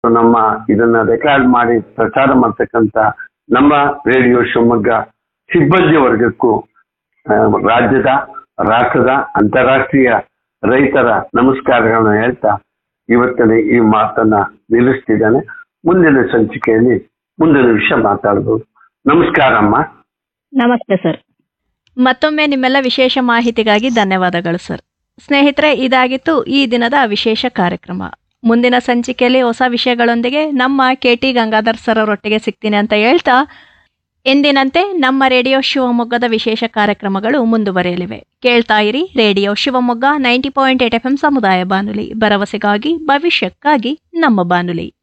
ನಮ್ಮ ಇದನ್ನ ರೆಕಾರ್ಡ್ ಮಾಡಿ ಪ್ರಚಾರ ಮಾಡ್ತಕ್ಕಂಥ ನಮ್ಮ ರೇಡಿಯೋ ಶಿವಮೊಗ್ಗ ಸಿಬ್ಬಂದಿ ವರ್ಗಕ್ಕೂ ಆ, ರಾಜ್ಯದ ರಾಷ್ಟ್ರದ ಅಂತಾರಾಷ್ಟ್ರೀಯ ರೈತರ ನಮಸ್ಕಾರಗಳನ್ನ ಹೇಳ್ತಾ ಇವತ್ತಿನ ಈ ಮಾತನ್ನ ನಿಲ್ಲಿಸ್ತಿದ್ದಾನೆ ಮುಂದಿನ ಸಂಚಿಕೆಯಲ್ಲಿ ಮುಂದಿನ ವಿಷಯ ಮಾತಾಡ್ಬೋದು ನಮಸ್ಕಾರ ಅಮ್ಮ ನಮಸ್ತೆ ಸರ್ ಮತ್ತೊಮ್ಮೆ ನಿಮ್ಮೆಲ್ಲ ವಿಶೇಷ ಮಾಹಿತಿಗಾಗಿ ಧನ್ಯವಾದಗಳು ಸರ್ ಸ್ನೇಹಿತರೆ ಇದಾಗಿತ್ತು ಈ ದಿನದ ವಿಶೇಷ ಕಾರ್ಯಕ್ರಮ ಮುಂದಿನ ಸಂಚಿಕೆಯಲ್ಲಿ ಹೊಸ ವಿಷಯಗಳೊಂದಿಗೆ ನಮ್ಮ ಕೆ ಟಿ ಗಂಗಾಧರ್ ಸರ್ ಅವರೊಟ್ಟಿಗೆ ಸಿಗ್ತೀನಿ ಅಂತ ಹೇಳ್ತಾ ಎಂದಿನಂತೆ ನಮ್ಮ ರೇಡಿಯೋ ಶಿವಮೊಗ್ಗದ ವಿಶೇಷ ಕಾರ್ಯಕ್ರಮಗಳು ಮುಂದುವರಿಯಲಿವೆ ಕೇಳ್ತಾ ಇರಿ radio Shivamogga ninety point eight F M ಸಮುದಾಯ ಬಾನುಲಿ ಭರವಸೆಗಾಗಿ ಭವಿಷ್ಯಕ್ಕಾಗಿ ನಮ್ಮ ಬಾನುಲಿ